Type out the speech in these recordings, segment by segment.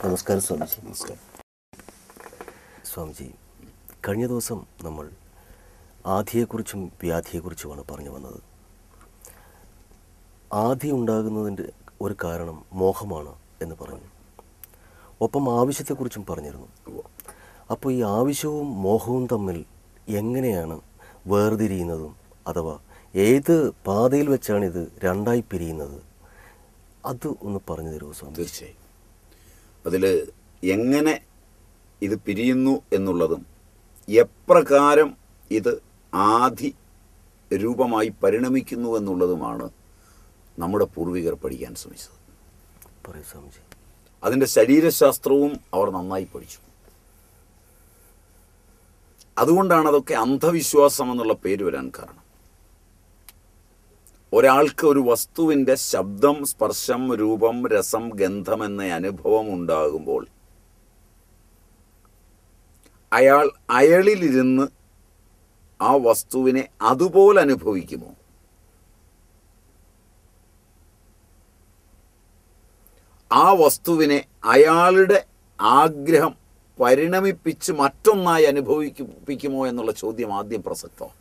നമസ്കാരം സ്വാമിജി നമസ്കാരം സ്വാമിജി കഴിഞ്ഞ ദിവസം നമ്മൾ ആധിയെക്കുറിച്ചും വ്യാധിയെക്കുറിച്ചുമാണ് പറഞ്ഞു വന്നത് ആധി ഉണ്ടാകുന്നതിൻ്റെ ഒരു കാരണം മോഹമാണ് എന്ന് പറഞ്ഞു ഒപ്പം ആവശ്യത്തെക്കുറിച്ചും പറഞ്ഞിരുന്നു അപ്പോൾ ഈ ആവശ്യവും മോഹവും തമ്മിൽ എങ്ങനെയാണ് വേർതിരിയുന്നതും അഥവാ ഏത് പാതയിൽ വെച്ചാണ് ഇത് രണ്ടായി പിരിയുന്നത് അത് ഒന്ന് പറഞ്ഞു തരുമോ സ്വാമി തീർച്ചയായും അതിൽ എങ്ങനെ ഇത് പിരിയുന്നു എന്നുള്ളതും എപ്രകാരം ഇത് ആദി രൂപമായി പരിണമിക്കുന്നു എന്നുള്ളതുമാണ് നമ്മുടെ പൂർവികർ പഠിക്കാൻ ശ്രമിച്ചത് പറയൂ സ്വാമിജി അതിൻ്റെ ശരീരശാസ്ത്രവും അവർ നന്നായി പഠിച്ചു അതുകൊണ്ടാണ് അതൊക്കെ അന്ധവിശ്വാസം എന്നുള്ള പേര് വരാൻ കാരണം ഒരാൾക്ക് ഒരു വസ്തുവിൻ്റെ ശബ്ദം സ്പർശം രൂപം രസം ഗന്ധം എന്ന അനുഭവം ഉണ്ടാകുമ്പോൾ അയാൾ അയളിലിരുന്ന് ആ വസ്തുവിനെ അതുപോലെ അനുഭവിക്കുമോ ആ വസ്തുവിനെ അയാളുടെ ആഗ്രഹം പരിണമിപ്പിച്ച് മറ്റൊന്നായി അനുഭവിപ്പിക്കുമോ എന്നുള്ള ചോദ്യം ആദ്യം പ്രസക്തമാണ്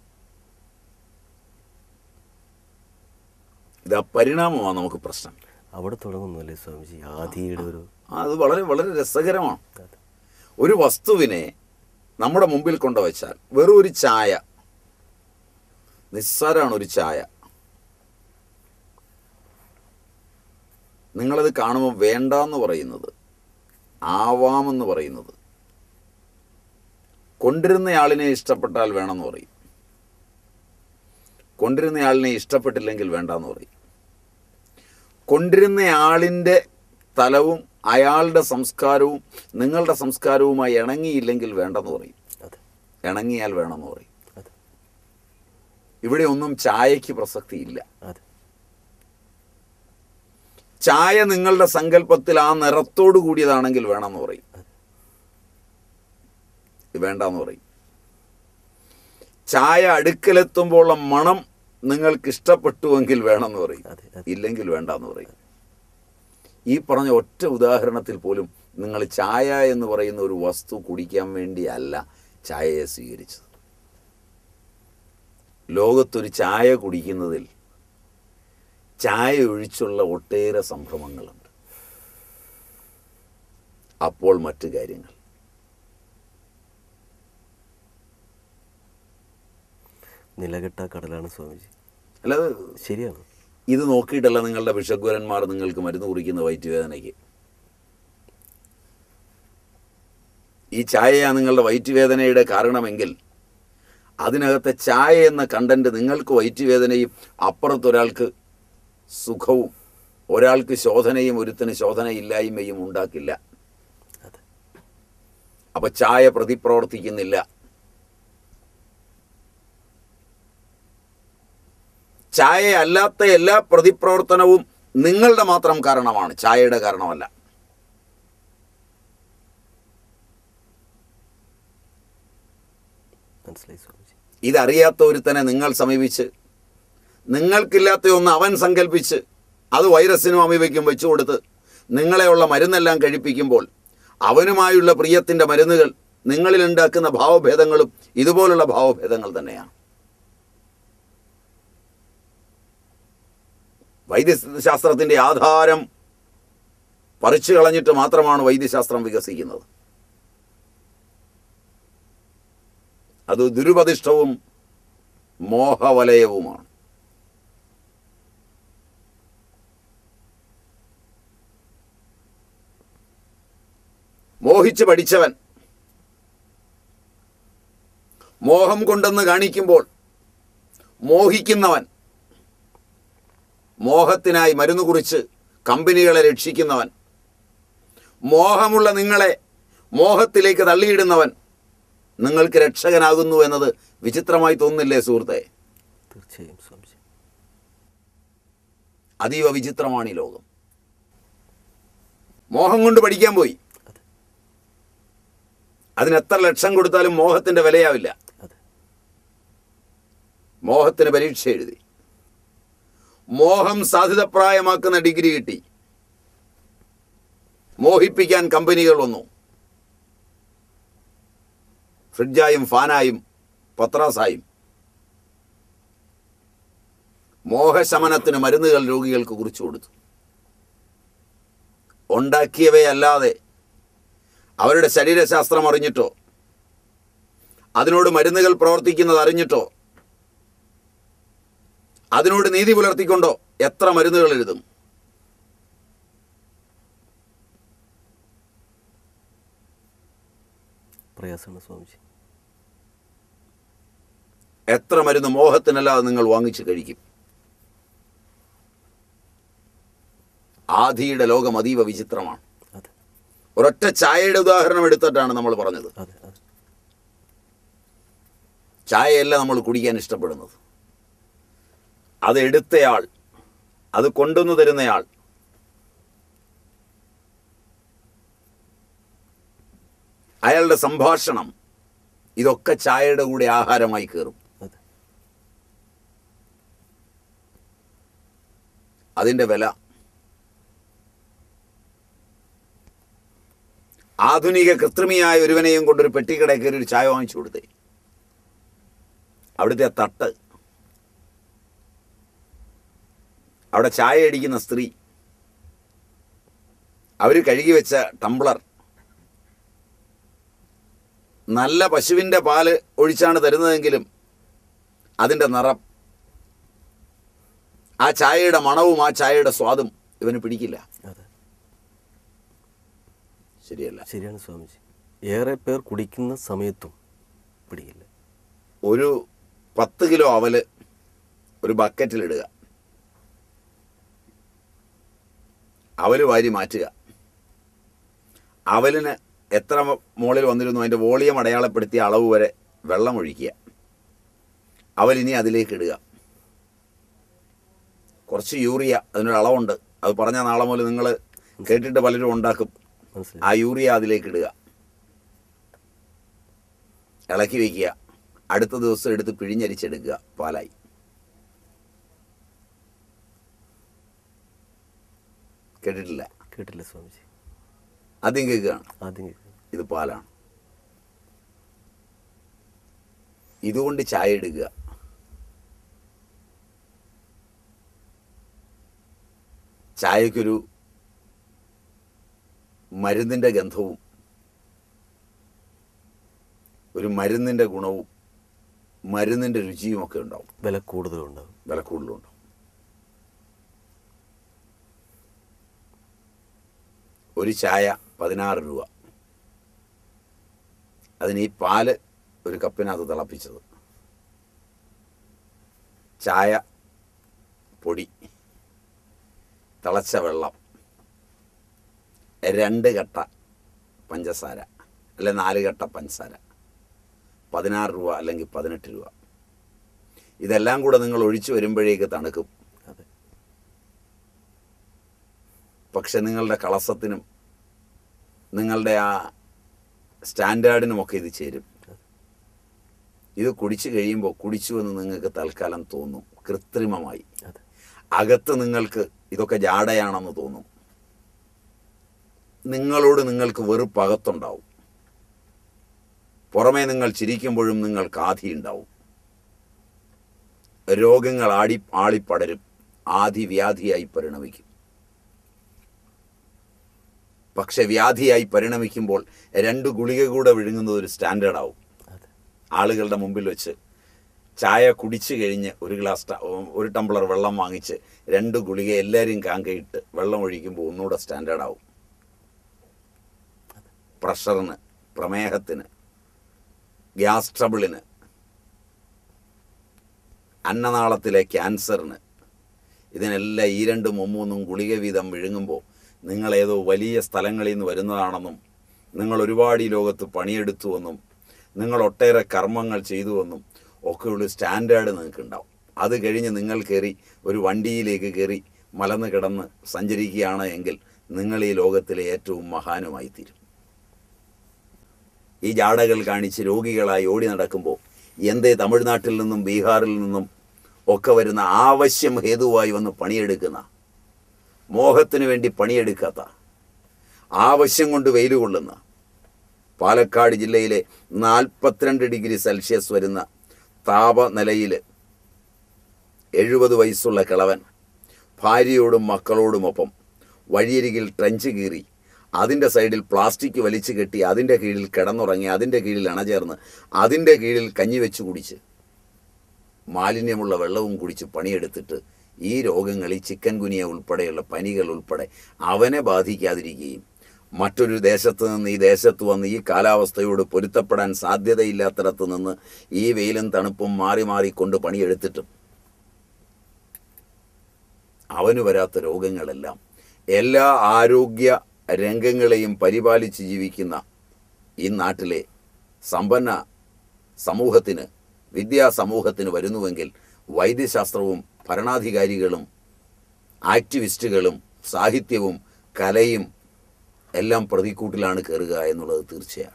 ഇത് ആ പരിണാമമാണ് നമുക്ക് പ്രശ്നം അവിടെ തുടങ്ങുന്നു അല്ലേ സ്വാമിജി ആദിയുടെ ഒരു ആ, അത് വളരെ വളരെ രസകരമാണ് അതെ. ഒരു വസ്തുവിനെ നമ്മുടെ മുമ്പിൽ കൊണ്ടുവച്ചാൽ വെറും ഒരു ചായ നിസ്സാരമാണ് ഒരു ചായ നിങ്ങളത് കാണുമ്പോൾ വേണ്ടാന്ന് പറയുന്നത് ആവാമെന്ന് പറയുന്നത് കൊണ്ടിരുന്നയാളിനെ ഇഷ്ടപ്പെട്ടാൽ വേണമെന്ന് പറയും കൊണ്ടിരുന്നയാളിനെ ഇഷ്ടപ്പെട്ടില്ലെങ്കിൽ വേണ്ടാന്ന് പറയും കൊണ്ടിരുന്നയാളിൻ്റെ തലവും അയാളുടെ സംസ്കാരവും നിങ്ങളുടെ സംസ്കാരവുമായി ഇണങ്ങിയില്ലെങ്കിൽ വേണ്ടെന്ന് പറയും അതെ ഇണങ്ങിയാൽ വേണമെന്ന് പറയും അതെ ഇവിടെ ഒന്നും ചായയ്ക്ക് പ്രസക്തിയില്ല അതെ ചായ നിങ്ങളുടെ സങ്കല്പത്തിൽ ആ നിറത്തോടു കൂടിയതാണെങ്കിൽ വേണമെന്ന് പറയും ഇത് വേണ്ടെന്ന് പറയും ചായ അടുക്കലെത്തുമ്പോഴുള്ള മണം നിങ്ങൾക്ക് ഇഷ്ടപ്പെട്ടുവെങ്കിൽ വേണമെന്ന് പറയും അതെ അതെ ഇല്ലെങ്കിൽ വേണ്ടെന്ന് പറയും ഈ പറഞ്ഞ ഒറ്റ ഉദാഹരണത്തിൽ പോലും നിങ്ങൾ ചായ എന്ന് പറയുന്ന ഒരു വസ്തു കുടിക്കാൻ വേണ്ടിയല്ല ചായയെ സ്വീകരിച്ചത് ലോകത്തൊരു ചായ കുടിക്കുന്നതിൽ ചായ ഒഴിച്ചുള്ള ഒട്ടേറെ സംഭ്രമങ്ങളുണ്ട് അപ്പോൾ മറ്റു കാര്യങ്ങൾ നിലകെട്ട കടലാണ് സ്വാമിജി അല്ലാതെ ശരിയാണ് ഇത് നോക്കിയിട്ടല്ല നിങ്ങളുടെ വിഷഗ്വരന്മാർ നിങ്ങൾക്ക് മരുന്ന് കുറിക്കുന്ന വയറ്റുവേദനയ്ക്ക് ഈ ചായയാണ് നിങ്ങളുടെ വയറ്റുവേദനയുടെ കാരണമെങ്കിൽ അതിനകത്തെ ചായ എന്ന കണ്ടന്റ് നിങ്ങൾക്ക് വയറ്റുവേദനയും അപ്പുറത്തൊരാൾക്ക് സുഖവും ഒരാൾക്ക് ശോധനയും ഒരുത്തിന് ശോധനയില്ലായ്മയും ഉണ്ടാക്കില്ല അതെ അപ്പൊ ചായ പ്രതിപ്രവർത്തിക്കുന്നില്ല ചായ അല്ലാത്ത എല്ലാ പ്രതിപ്രവർത്തനവും നിങ്ങളുടെ മാത്രം കാരണമാണ് ചായയുടെ കാരണമല്ല മനസ്സിലായി സ്വാമിജി ഇതറിയാത്ത ഒരുത്തനെ നിങ്ങൾ സമീപിച്ച് നിങ്ങൾക്കില്ലാത്ത ഒന്ന് അവൻ സങ്കല്പിച്ച് അത് വൈറസിനും അമീബയ്ക്കും വെച്ചു കൊടുത്ത് നിങ്ങളെയുള്ള മരുന്നെല്ലാം കഴിപ്പിക്കുമ്പോൾ അവനുമായുള്ള പ്രിയത്തിൻ്റെ മരുന്നുകൾ നിങ്ങളിൽ ഉണ്ടാക്കുന്ന ഭാവഭേദങ്ങളും ഇതുപോലുള്ള ഭാവഭേദങ്ങൾ തന്നെയാണ് വൈദ്യശാസ്ത്രത്തിൻ്റെ ആധാരം പറിച്ചു കളഞ്ഞിട്ട് മാത്രമാണ് വൈദ്യശാസ്ത്രം വികസിക്കുന്നത് അത് ദുരുപതിഷ്ഠവും മോഹവലയവുമാണ് മോഹിച്ച് പഠിച്ചവൻ മോഹം കൊണ്ടെന്ന് കാണിക്കുമ്പോൾ മോഹിക്കുന്നവൻ മോഹത്തിനായി മരുന്ന് കുറിച്ച് കമ്പനികളെ രക്ഷിക്കുന്നവൻ മോഹമുള്ള നിങ്ങളെ മോഹത്തിലേക്ക് തള്ളിയിടുന്നവൻ നിങ്ങൾക്ക് രക്ഷകനാകുന്നു എന്നത് വിചിത്രമായി തോന്നുന്നില്ലേ സുഹൃത്തെ തീർച്ചയായും സ്വാമിജി അതീവ വിചിത്രമാണ് ഈ ലോകം മോഹം കൊണ്ട് പഠിക്കാൻ പോയി അതെ അതിന് എത്ര ലക്ഷം കൊടുത്താലും മോഹത്തിന്റെ വിലയാവില്ല അതെ മോഹത്തിന് പരീക്ഷ എഴുതി മോഹം സാധ്യതപ്രായമാക്കുന്ന ഡിഗ്രി കിട്ടി മോഹിപ്പിക്കാൻ കമ്പനികൾ വന്നു ഫ്രിഡ്ജായും ഫാനായും പത്രാസായും മോഹശമനത്തിന് മരുന്നുകൾ രോഗികൾക്ക് കുറിച്ചു കൊടുത്തു ഉണ്ടാക്കിയവയല്ലാതെ അവരുടെ ശരീരശാസ്ത്രം അറിഞ്ഞിട്ടോ അതിനോട് മരുന്നുകൾ പ്രവർത്തിക്കുന്നത് അറിഞ്ഞിട്ടോ അതിനോട് നീതി പുലർത്തിക്കൊണ്ടോ എത്ര മരുന്നുകൾ എഴുതും പ്രയാസമാണ് സ്വാമിജി എത്ര മരുന്ന് മോഹത്തിനല്ലാതെ നിങ്ങൾ വാങ്ങിച്ച് കഴിക്കും ആധിയുടെ ലോകം അതീവ വിചിത്രമാണ് അതെ ഒരൊറ്റ ചായയുടെ ഉദാഹരണം എടുത്തിട്ടാണ് നമ്മൾ പറഞ്ഞത് അതെ അതെ ചായയല്ല നമ്മൾ കുടിക്കാൻ ഇഷ്ടപ്പെടുന്നത് അത് എടുത്തയാൾ അത് കൊണ്ടുവന്നു തരുന്നയാൾ അയാളുടെ സംഭാഷണം ഇതൊക്കെ ചായയുടെ കൂടെ ആഹാരമായി കയറും അതെ അതിൻ്റെ വില ആധുനിക കൃത്രിമിയായ ഒരുവനെയും കൊണ്ടൊരു പെട്ടിക്കടയിൽ കയറി ഒരു ചായ വാങ്ങിച്ചു കൊടുത്തേ അവിടുത്തെ ആ തട്ട് അവിടെ ചായ അടിക്കുന്ന സ്ത്രീ അവർ കഴുകി വെച്ച ടംബ്ലർ നല്ല പശുവിൻ്റെ പാല് ഒഴിച്ചാണ് തരുന്നതെങ്കിലും അതിൻ്റെ നിറം ആ ചായയുടെ മണവും ആ ചായയുടെ സ്വാദും ഇവന് പിടിക്കില്ല അതെ ശരിയല്ല ശരിയാണ് സ്വാമിജി ഏറെ പേർ കുടിക്കുന്ന സമയത്തും പിടിക്കില്ല ഒരു പത്ത് കിലോ അവല് ഒരു ബക്കറ്റിലിടുക അവല് വാരി മാറ്റുക അവലിന് എത്ര മുകളിൽ വന്നിരുന്നു അതിൻ്റെ വോളിയം അടയാളപ്പെടുത്തിയ അളവ് വരെ വെള്ളം ഒഴിക്കുക അവലിനി അതിലേക്ക് ഇടുക കുറച്ച് യൂറിയ അതിനൊരു അളവുണ്ട് അത് പറഞ്ഞ നാളെ മുതൽ നിങ്ങൾ കേട്ടിട്ട് പലരും ഉണ്ടാക്കും മനസ്സിലായി ആ യൂറിയ അതിലേക്ക് ഇടുക ഇളക്കി വയ്ക്കുക അടുത്ത ദിവസം എടുത്ത് പിഴിഞ്ഞരിച്ചെടുക്കുക പാലായി കേട്ടിട്ടില്ല കേട്ടില്ല സ്വാമിജി ആദ്യം കേൾക്കുകയാണ് ആദ്യം കേൾക്കുന്നു ഇത് പാലാണ് ഇതുകൊണ്ട് ചായ എടുക്കുക ചായക്കൊരു മരുന്നിൻ്റെ ഗന്ധവും ഒരു മരുന്നിൻ്റെ ഗുണവും മരുന്നിൻ്റെ രുചിയും ഒക്കെ ഉണ്ടാവും വില കൂടുതലുണ്ടാകും വില കൂടുതലുണ്ടാവും ഒരു ചായ പതിനാറ് രൂപ അതിന് ഈ പാല് ഒരു കപ്പിനകത്ത് തിളപ്പിച്ചത് ചായ പൊടി തിളച്ച വെള്ളം രണ്ട് കട്ട പഞ്ചസാര അല്ലെ നാല് കട്ട പഞ്ചസാര പതിനാറ് രൂപ അല്ലെങ്കിൽ പതിനെട്ട് രൂപ ഇതെല്ലാം കൂടെ നിങ്ങൾ ഒഴിച്ചു വരുമ്പോഴേക്ക് തണുക്കും അതെ പക്ഷെ നിങ്ങളുടെ കളസത്തിനും നിങ്ങളുടെ ആ സ്റ്റാൻഡേർഡിനുമൊക്കെ ഇത് ചേരും ഇത് കുടിച്ചു കഴിയുമ്പോൾ കുടിച്ചു എന്ന് നിങ്ങൾക്ക് തൽക്കാലം തോന്നും കൃത്രിമമായി അതെ അകത്ത് നിങ്ങൾക്ക് ഇതൊക്കെ ജാടയാണെന്ന് തോന്നും നിങ്ങളോട് നിങ്ങൾക്ക് വെറുപ്പകത്തുണ്ടാവും പുറമേ നിങ്ങൾ ചിരിക്കുമ്പോഴും നിങ്ങൾക്ക് ആധിയുണ്ടാവും രോഗങ്ങൾ ആടി ആളിപ്പടരും ആദി വ്യാധിയായി പരിണമിക്കും പക്ഷെ വ്യാധിയായി പരിണമിക്കുമ്പോൾ രണ്ട് ഗുളിക കൂടെ വിഴുങ്ങുന്നത് ഒരു സ്റ്റാൻഡേർഡ് ആവും അതെ ആളുകളുടെ മുമ്പിൽ വെച്ച് ചായ കുടിച്ചു കഴിഞ്ഞ് ഒരു ഗ്ലാസ് ട- ഒരു ടംബ്ലർ വെള്ളം വാങ്ങിച്ച് രണ്ട് ഗുളിക എല്ലാവരെയും കാങ്കയിട്ട് വെള്ളം ഒഴിക്കുമ്പോൾ ഒന്നുകൂടെ സ്റ്റാൻഡേർഡ് ആവും പ്രഷറിന് പ്രമേഹത്തിന് ഗ്യാസ് ട്രബിളിന് അന്നനാളത്തിലെ ക്യാൻസറിന് ഇതിനെല്ലാം ഈ രണ്ടും മുമ്മൂന്നും ഗുളിക വീതം വിഴുങ്ങുമ്പോൾ നിങ്ങളേതോ വലിയ സ്ഥലങ്ങളിൽ നിന്ന് വരുന്നതാണെന്നും നിങ്ങൾ ഒരുപാട് ഈ ലോകത്ത് പണിയെടുത്തുവെന്നും നിങ്ങൾ ഒട്ടേറെ കർമ്മങ്ങൾ ചെയ്തുവെന്നും ഒക്കെയുള്ള സ്റ്റാൻഡേർഡ് നിങ്ങൾക്കുണ്ടാവും അത് കഴിഞ്ഞ് നിങ്ങൾ കയറി ഒരു വണ്ടിയിലേക്ക് കയറി മലന്ന് കിടന്ന് സഞ്ചരിക്കുകയാണ് എങ്കിൽ നിങ്ങൾ ഈ ലോകത്തിലെ ഏറ്റവും മഹാനുമായി തീരും ഈ ജാടകൾ കാണിച്ച് രോഗികളായി ഓടി നടക്കുമ്പോൾ എന്തേ തമിഴ്നാട്ടിൽ നിന്നും ബീഹാറിൽ നിന്നും ഒക്കെ വരുന്ന ആവശ്യം ഹേതുവായി വന്ന് പണിയെടുക്കുന്ന മോഹത്തിന് വേണ്ടി പണിയെടുക്കാത്ത ആവശ്യം കൊണ്ട് വെയിൽ കൊള്ളുന്ന പാലക്കാട് ജില്ലയിലെ നാൽപ്പത്തിരണ്ട് ഡിഗ്രി സെൽഷ്യസ് വരുന്ന താപനിലയിൽ എഴുപത് വയസ്സുള്ള കിളവൻ ഭാര്യയോടും മക്കളോടുമൊപ്പം വഴിയരികിൽ ട്രഞ്ച് കീറി അതിൻ്റെ സൈഡിൽ പ്ലാസ്റ്റിക് വലിച്ചു കെട്ടി അതിൻ്റെ കീഴിൽ കിടന്നുറങ്ങി അതിൻ്റെ കീഴിൽ അണചേർന്ന് അതിൻ്റെ കീഴിൽ കഞ്ഞി വെച്ച് കുടിച്ച് മാലിന്യമുള്ള വെള്ളവും കുടിച്ച് പണിയെടുത്തിട്ട് ഈ രോഗങ്ങൾ ഈ ചിക്കൻ ഗുനിയ ഉൾപ്പെടെയുള്ള പനികൾ ഉൾപ്പെടെ അവനെ ബാധിക്കാതിരിക്കുകയും മറ്റൊരു ദേശത്ത് നിന്ന് ഈ ദേശത്ത് വന്ന് ഈ കാലാവസ്ഥയോട് പൊരുത്തപ്പെടാൻ സാധ്യതയില്ലാത്തിടത്ത് നിന്ന് ഈ വെയിലും തണുപ്പും മാറി മാറി കൊണ്ട് പണിയെടുത്തിട്ടും അവന് വരാത്ത രോഗങ്ങളെല്ലാം എല്ലാ ആരോഗ്യ രംഗങ്ങളെയും പരിപാലിച്ച് ജീവിക്കുന്ന ഈ നാട്ടിലെ സമ്പന്ന സമൂഹത്തിന് വിദ്യാ സമൂഹത്തിന് വരുന്നുവെങ്കിൽ വൈദ്യശാസ്ത്രവും ഭരണാധികാരികളും ആക്ടിവിസ്റ്റുകളും സാഹിത്യവും കലയും എല്ലാം പ്രതിക്കൂട്ടിലാണ് കയറുക എന്നുള്ളത് തീർച്ചയാണ്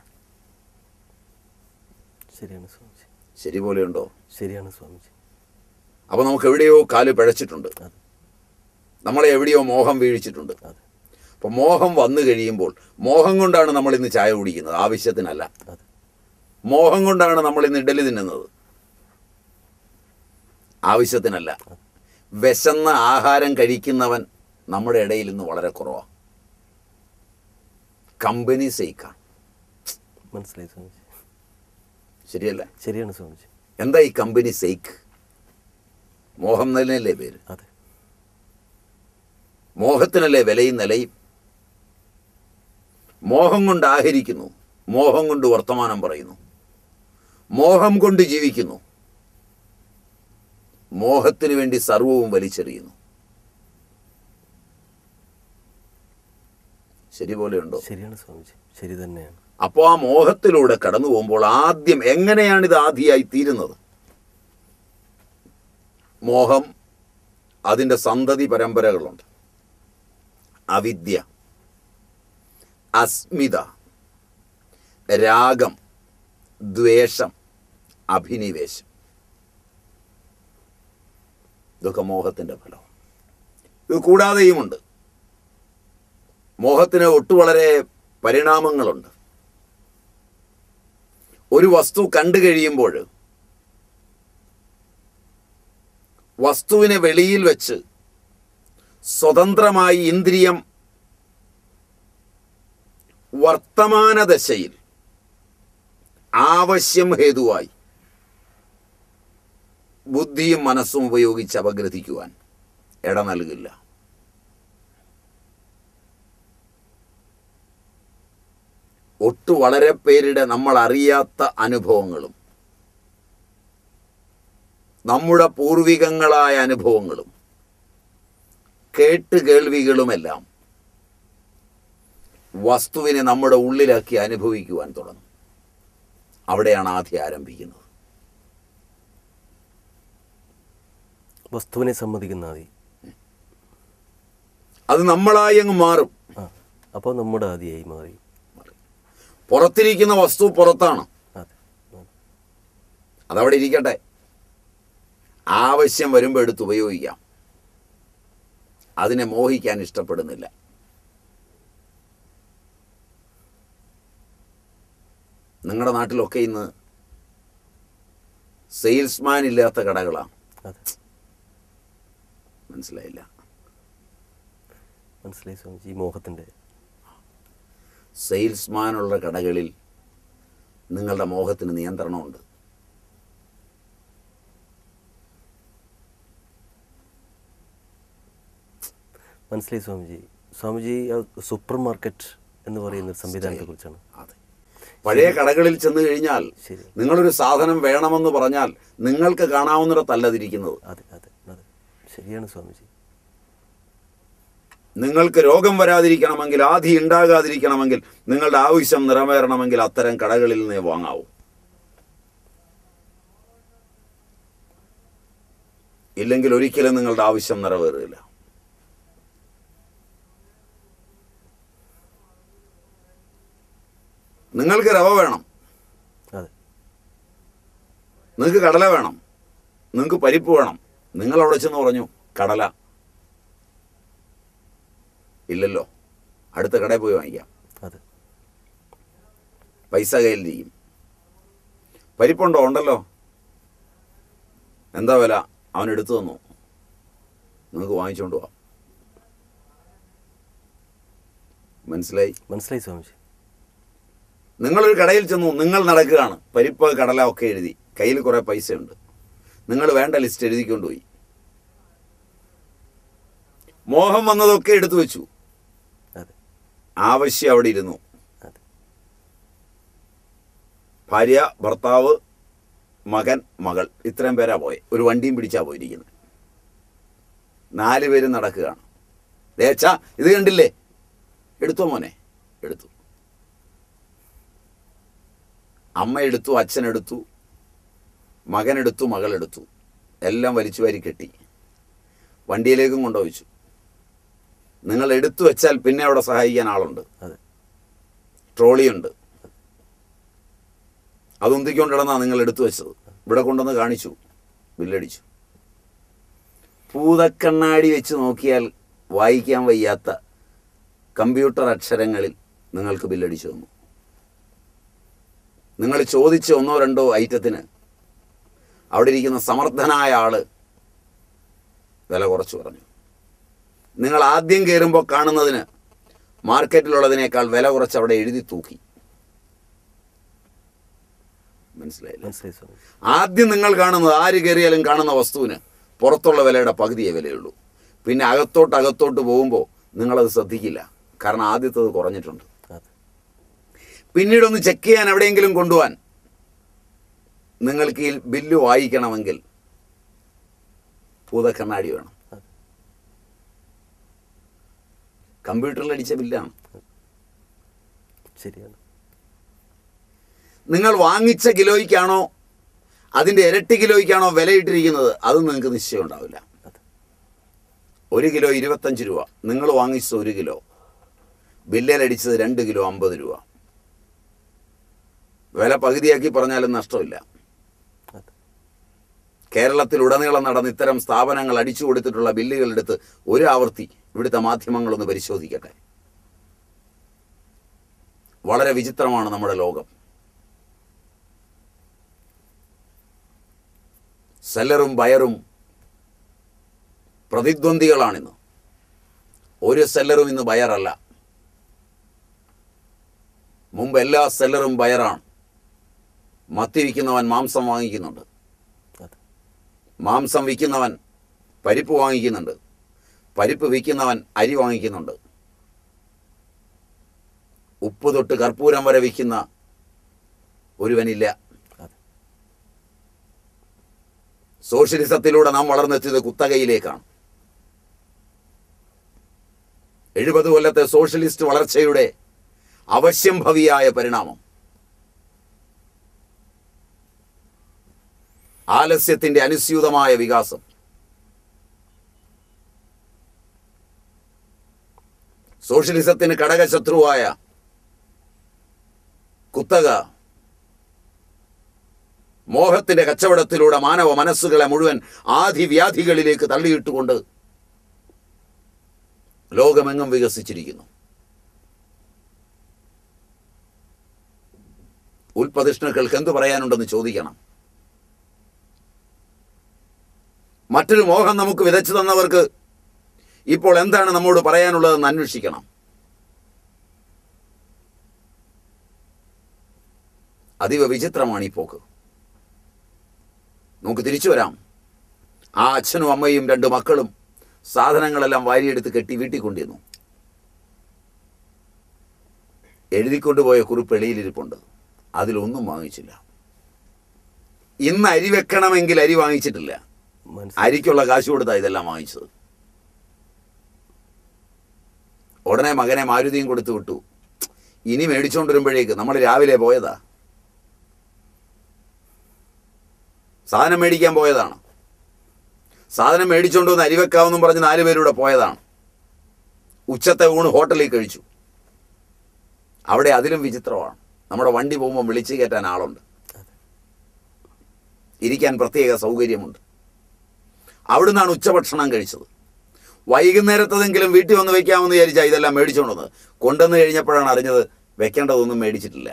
ശരിയാണ് സ്വാമിജി ശരി പോലെയുണ്ടോ ശരിയാണ് സ്വാമിജി അപ്പോൾ നമുക്ക് എവിടെയോ കാല് പിഴച്ചിട്ടുണ്ട് അതെ നമ്മളെ എവിടെയോ മോഹം വീഴിച്ചിട്ടുണ്ട് അതെ അപ്പോൾ മോഹം വന്നു കഴിയുമ്പോൾ മോഹം കൊണ്ടാണ് നമ്മൾ ഇന്ന് ചായ കുടിക്കുന്നത് ആവശ്യത്തിനല്ല അതെ മോഹം കൊണ്ടാണ് നമ്മൾ ഇന്ന് ഇഡലി തിന്നുന്നത് ആവശ്യത്തിനല്ല വിശന്ന ആഹാരം കഴിക്കുന്നവൻ നമ്മുടെ ഇടയിൽ ഇന്ന് വളരെ കുറവാണ് കമ്പനി സേക്കാണ് മനസ്സിലായി സ്വാമിജി ശരിയല്ലേ ശരിയാണ് സ്വാമിജി എന്താ ഈ കമ്പനി സേക്ക് മോഹം തന്നെയല്ലേ പേര് അതെ മോഹത്തിനല്ലേ വിലയും നിലയും മോഹം കൊണ്ട് ആഹരിക്കുന്നു മോഹം കൊണ്ട് വർത്തമാനം പറയുന്നു മോഹം കൊണ്ട് ജീവിക്കുന്നു മോഹത്തിന് വേണ്ടി സർവവും വലിച്ചെറിയുന്നു ശരി പോലെയുണ്ടോ ശരിയാണ് സ്വാമിജി ശരി തന്നെയാണ് അപ്പോൾ ആ മോഹത്തിലൂടെ കടന്നു പോകുമ്പോൾ ആദ്യം എങ്ങനെയാണ് ഇത് ആദ്യമായി തീരുന്നത് മോഹം അതിൻ്റെ സന്തതി പരമ്പരകളുണ്ട് അവിദ്യ അസ്മിത രാഗം ദ്വേഷം അഭിനിവേശം ഇതൊക്കെ മോഹത്തിൻ്റെ ഫലം ഇത് കൂടാതെയുമുണ്ട് മോഹത്തിന് ഒട്ടു വളരെ പരിണാമങ്ങളുണ്ട് ഒരു വസ്തു കണ്ടു കഴിയുമ്പോൾ വസ്തുവിനെ വെളിയിൽ വെച്ച് സ്വതന്ത്രമായി ഇന്ദ്രിയം വർത്തമാന ദശയിൽ ആവശ്യം ഹേതുവായി ബുദ്ധിയും മനസ്സും ഉപയോഗിച്ച് അപഗ്രഥിക്കുവാൻ ഇട നൽകില്ല ഒട്ടു വളരെ പേരുടെ നമ്മൾ അറിയാത്ത അനുഭവങ്ങളും നമ്മുടെ പൂർവികങ്ങളായ അനുഭവങ്ങളും കേട്ട് കേൾവികളുമെല്ലാം വസ്തുവിനെ നമ്മുടെ ഉള്ളിലാക്കി അനുഭവിക്കുവാൻ തുടങ്ങും അവിടെയാണ് ആദ്യം ആരംഭിക്കുന്നത് വസ്തുവിനെ സമ്മതിക്കുന്ന ആദി അത് നമ്മളായി അങ്ങ് മാറും ആ അപ്പോൾ നമ്മുടെ ആദിയായി മാറി പുറത്തിരിക്കുന്ന വസ്തു പുറത്താണ് അതെ അതെ. അതവിടെ ഇരിക്കട്ടെ ആവശ്യം വരുമ്പോൾ എടുത്ത് ഉപയോഗിക്കാം അതിനെ മോഹിക്കാൻ ഇഷ്ടപ്പെടുന്നില്ല നിങ്ങളുടെ നാട്ടിലൊക്കെ ഇന്ന് സെയിൽസ്മാൻ ഇല്ലാത്ത കടകളാണ് അതെ മനസ്സിലായില്ല മനസ്സിലായി സ്വാമിജി ഈ മോഹത്തിൻ്റെ സെയിൽസ്മാനുള്ള കടകളിൽ നിങ്ങളുടെ മോഹത്തിന് നിയന്ത്രണമുണ്ട് മനസ്സിലായി സ്വാമിജി സ്വാമിജി ആ സൂപ്പർ മാർക്കറ്റ് എന്ന് പറയുന്ന ഒരു സംവിധാനത്തെ കുറിച്ചാണ് അതെ പഴയ കടകളിൽ ചെന്ന് കഴിഞ്ഞാൽ ശരി നിങ്ങളൊരു സാധനം വേണമെന്ന് പറഞ്ഞാൽ നിങ്ങൾക്ക് കാണാവുന്നിടത്തല്ലതിരിക്കുന്നത് അതെ അതെ അതെ ശരിയാണ് സ്വാമിജി നിങ്ങൾക്ക് രോഗം വരാതിരിക്കണമെങ്കിൽ ആധി ഉണ്ടാകാതിരിക്കണമെങ്കിൽ നിങ്ങളുടെ ആവശ്യം നിറവേറണമെങ്കിൽ അത്തരം കടകളിൽ നിന്ന് വാങ്ങാവൂ ഇല്ലെങ്കിൽ ഒരിക്കലും നിങ്ങളുടെ ആവശ്യം നിറവേറില്ല നിങ്ങൾക്ക് റവ വേണം അതെ നിങ്ങൾക്ക് കടല വേണം നിങ്ങൾക്ക് പരിപ്പ് വേണം നിങ്ങൾ അവിടെ ചെന്ന് പറഞ്ഞു കടല ഇല്ലല്ലോ അടുത്ത കടയിൽ പോയി വാങ്ങിക്കാം അതെ പൈസ കയ്യിലിരിക്കും പരിപ്പുണ്ടോ ഉണ്ടല്ലോ എന്താ വില അവൻ എടുത്തു തന്നു നിങ്ങൾക്ക് വാങ്ങിച്ചുകൊണ്ട് പോവാം മനസ്സിലായി മനസ്സിലായി സ്വാമിജി നിങ്ങളൊരു കടയിൽ ചെന്നു നിങ്ങൾ നടക്കുകയാണ് പരിപ്പ് കടല ഒക്കെ എഴുതി കയ്യിൽ കുറേ പൈസയുണ്ട് നിങ്ങൾ വേണ്ട ലിസ്റ്റ് എഴുതിക്കൊണ്ടുപോയി മോഹം വന്നതൊക്കെ എടുത്തു വെച്ചു അതെ ആവശ്യം അവിടെ ഇരുന്നു അതെ ഭാര്യ ഭർത്താവ് മകൻ മകൾ ഇത്രയും പേരാ പോയെ ഒരു വണ്ടിയും പിടിച്ചാ പോയിരിക്കുന്നത് നാല് പേരും നടക്കുകയാണ് ദേച്ചാ ഇത് കണ്ടില്ലേ എടുത്തോ മോനെ എടുത്തു അമ്മ എടുത്തു അച്ഛൻ എടുത്തു മകൻ എടുത്തു മകൾ എടുത്തു എല്ലാം വലിച്ചു വാരി കെട്ടി വണ്ടിയിലേക്കും കൊണ്ടുവച്ചു നിങ്ങൾ എടുത്തു വെച്ചാൽ പിന്നെ അവിടെ സഹായിക്കാൻ ആളുണ്ട് അതെ ട്രോളിയുണ്ട് അത് ഉന്തിക്കൊണ്ടിടന്നാ നിങ്ങൾ എടുത്തു വെച്ചത് ഇവിടെ കൊണ്ടുവന്ന് കാണിച്ചു ബില്ലടിച്ചു പൂതക്കണ്ണാടി വെച്ച് നോക്കിയാൽ വായിക്കാൻ വയ്യാത്ത കമ്പ്യൂട്ടർ അക്ഷരങ്ങളിൽ നിങ്ങൾക്ക് ബില്ലടിച്ചു തന്നു നിങ്ങൾ ചോദിച്ച ഒന്നോ രണ്ടോ ഐറ്റത്തിന് അവിടെ ഇരിക്കുന്ന സമർത്ഥനായ ആള് വില കുറച്ച് പറഞ്ഞു നിങ്ങൾ ആദ്യം കയറുമ്പോൾ കാണുന്നതിന് മാർക്കറ്റിലുള്ളതിനേക്കാൾ വില കുറച്ച് അവിടെ എഴുതി തൂക്കി മനസ്സിലായില്ല മനസ്സിലായി സ്വാമിജി ആദ്യം നിങ്ങൾ കാണുന്നത് ആര് കയറിയാലും കാണുന്ന വസ്തുവിന് പുറത്തുള്ള വിലയുടെ പകുതിയേ വിലയുള്ളൂ പിന്നെ അകത്തോട്ട് അകത്തോട്ട് പോകുമ്പോൾ നിങ്ങളത് ശ്രദ്ധിക്കില്ല കാരണം ആദ്യത്തത് കുറഞ്ഞിട്ടുണ്ട് അതെ പിന്നീടൊന്ന് ചെക്ക് ചെയ്യാൻ എവിടെയെങ്കിലും കൊണ്ടുപോകാൻ നിങ്ങൾക്ക് ഈ ബില്ല് വായിക്കണമെങ്കിൽ ഭൂതക്കണ്ണാടി വേണം അതെ കമ്പ്യൂട്ടറിൽ അടിച്ച ബില്ലാണ് ശരിയാണ് നിങ്ങൾ വാങ്ങിച്ച കിലോയ്ക്കാണോ അതിൻ്റെ ഇരട്ടി കിലോയ്ക്കാണോ വിലയിട്ടിരിക്കുന്നത് അത് നിങ്ങൾക്ക് നിശ്ചയം ഉണ്ടാവില്ല അതെ ഒരു കിലോ ഇരുപത്തഞ്ച് രൂപ നിങ്ങൾ വാങ്ങിച്ചത് ഒരു കിലോ ബില്ലിലടിച്ചത് രണ്ട് കിലോ അമ്പത് രൂപ വില പകുതിയാക്കി പറഞ്ഞാലും നഷ്ടമില്ല അതെ കേരളത്തിൽ ഉടനീളം നടന്ന് ഇത്തരം സ്ഥാപനങ്ങൾ അടിച്ചു കൊടുത്തിട്ടുള്ള ബില്ലുകൾ എടുത്ത് ഒരു ആവർത്തി ഇവിടുത്തെ മാധ്യമങ്ങളൊന്ന് പരിശോധിക്കട്ടെ വളരെ വിചിത്രമാണ് നമ്മുടെ ലോകം സെല്ലറും ബയറും പ്രതിദ്വന്ദികളാണിന്ന് ഒരു സെല്ലറും ഇന്ന് ബയറല്ല മുമ്പ് എല്ലാ സെല്ലറും ബയറാണ് മത്തി വിൽക്കുന്നവൻ മാംസം വാങ്ങിക്കുന്നുണ്ട് അതെ മാംസം വിൽക്കുന്നവൻ പരിപ്പ് വാങ്ങിക്കുന്നുണ്ട് പരിപ്പ് വിൽക്കുന്നവൻ അരി വാങ്ങിക്കുന്നുണ്ട് ഉപ്പ് തൊട്ട് കർപ്പൂരം വരെ വിൽക്കുന്ന ഒരുവനില്ല അതെ സോഷ്യലിസത്തിലൂടെ നാം വളർന്നെത്തിയത് കുത്തകയിലേക്കാണ് എഴുപത് കൊല്ലത്തെ സോഷ്യലിസ്റ്റ് വളർച്ചയുടെ അവശ്യംഭവിയായ പരിണാമം ആലസ്യത്തിന്റെ അനുസ്യൂതമായ വികാസം സോഷ്യലിസത്തിന് ഘടകശത്രുവായ കുത്തക മോഹത്തിന്റെ കച്ചവടത്തിലൂടെ മാനവ മനസ്സുകളെ മുഴുവൻ ആദിവ്യാധികളിലേക്ക് തള്ളിയിട്ടുകൊണ്ട് ലോകമെങ്ങും വികസിച്ചിരിക്കുന്നു ഉൽപ്പതിഷ്ണുക്കൾക്ക് എന്തു പറയാനുണ്ടെന്ന് ചോദിക്കണം മറ്റൊരു മോഹം നമുക്ക് വിതച്ചു തന്നവർക്ക് ഇപ്പോൾ എന്താണ് നമ്മോട് പറയാനുള്ളതെന്ന് അന്വേഷിക്കണം അതീവ വിചിത്രമാണ് ഈ പോക്ക് നമുക്ക് തിരിച്ചു വരാം ആ അച്ഛനും അമ്മയും രണ്ട് മക്കളും സാധനങ്ങളെല്ലാം വാരിയെടുത്ത് കെട്ടി വീട്ടിൽ കൊണ്ടിരുന്നു എഴുതിക്കൊണ്ടുപോയ കുറിപ്പ് എളിയിലിരിപ്പുണ്ട് അതിലൊന്നും വാങ്ങിച്ചില്ല ഇന്ന് അരി വെക്കണമെങ്കിൽ അരി വാങ്ങിച്ചിട്ടില്ല മനസ്സിലായി അരിക്കുള്ള കാശ് കൊടുത്താ ഇതെല്ലാം വാങ്ങിച്ചത് ഉടനെ മകനെ മാരുതിയും കൊടുത്തു വിട്ടു ഇനി മേടിച്ചുകൊണ്ട് വരുമ്പോഴേക്ക് നമ്മൾ രാവിലെ പോയതാ സാധനം മേടിക്കാൻ പോയതാണ് സാധനം മേടിച്ചുകൊണ്ട് വന്ന് അരി വെക്കാമെന്നും പറഞ്ഞ് നാല് പേരൂടെ പോയതാണ് ഉച്ചത്തെ ഊണ് ഹോട്ടലിൽ കഴിച്ചു അവിടെ അതിലും വിചിത്രമാണ് നമ്മുടെ വണ്ടി പോകുമ്പോൾ വിളിച്ചു കയറ്റാൻ ആളുണ്ട് ഇരിക്കാൻ പ്രത്യേക സൗകര്യമുണ്ട് അവിടുന്നാണ് ഉച്ചഭക്ഷണം കഴിച്ചത് വൈകുന്നേരത്തതെങ്കിലും വീട്ടിൽ വന്ന് വെക്കാമെന്ന് വിചാരിച്ചാൽ ഇതെല്ലാം മേടിച്ചുകൊണ്ടുവന്ന് കൊണ്ടുവന്ന് കഴിഞ്ഞപ്പോഴാണ് അറിഞ്ഞത് വെക്കേണ്ടതൊന്നും മേടിച്ചിട്ടില്ല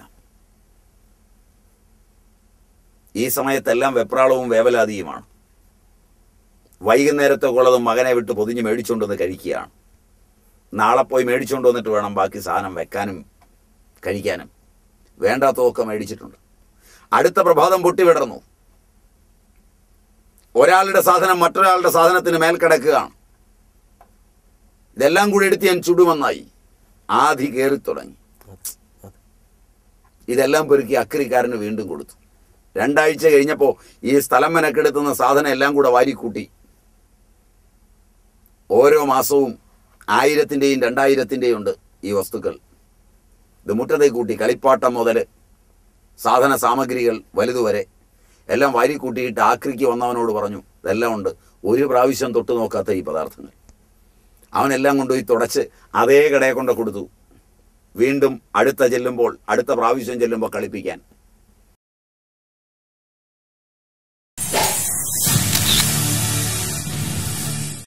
ഈ സമയത്തെല്ലാം വെപ്രാളവും വേവലാതിയുമാണ് വൈകുന്നേരത്തേക്കുള്ളതും മകനെ വിട്ട് പൊതിഞ്ഞ് മേടിച്ചുകൊണ്ടുവന്ന് കഴിക്കുകയാണ് നാളെ പോയി മേടിച്ചുകൊണ്ട് വന്നിട്ട് വേണം ബാക്കി സാധനം വെക്കാനും കഴിക്കാനും വേണ്ടാത്തതൊക്കെ മേടിച്ചിട്ടുണ്ട് അടുത്ത പ്രഭാതം പൊട്ടി വിടർന്നു ഒരാളുടെ സാധനം മറ്റൊരാളുടെ സാധനത്തിന് മേൽ കിടക്കുകയാണ് ഇതെല്ലാം കൂടി എടുത്ത് ഞാൻ ചുടുമെന്നായി ആധി കയറി തുടങ്ങി ഇതെല്ലാം പെറുക്കി അക്രിക്കാരന് വീണ്ടും കൊടുത്തു രണ്ടാഴ്ച കഴിഞ്ഞപ്പോൾ ഈ സ്ഥലം മെനക്കെടുത്തുന്ന സാധനം എല്ലാം കൂടെ വാരിക്കൂട്ടി ഓരോ മാസവും ആയിരത്തിൻ്റെയും രണ്ടായിരത്തിൻ്റെയും ഉണ്ട് ഈ വസ്തുക്കൾ ഇത് മുറ്റത്തെ കൂട്ടി കളിപ്പാട്ടം മുതൽ സാധന സാമഗ്രികൾ വലുതുവരെ എല്ലാം വാരിക്കൂട്ടിയിട്ട് ആക്രിക്ക് വന്നവനോട് പറഞ്ഞു ഇതെല്ലാം ഉണ്ട് ഒരു പ്രാവശ്യം തൊട്ട് നോക്കാത്ത ഈ പദാർത്ഥങ്ങൾ അവനെല്ലാം കൊണ്ടുപോയി തുടച്ച് അതേ കടയെ കൊണ്ട് കൊടുത്തു വീണ്ടും അടുത്ത ചെല്ലുമ്പോൾ അടുത്ത പ്രാവശ്യം ചെല്ലുമ്പോൾ കളിപ്പിക്കാൻ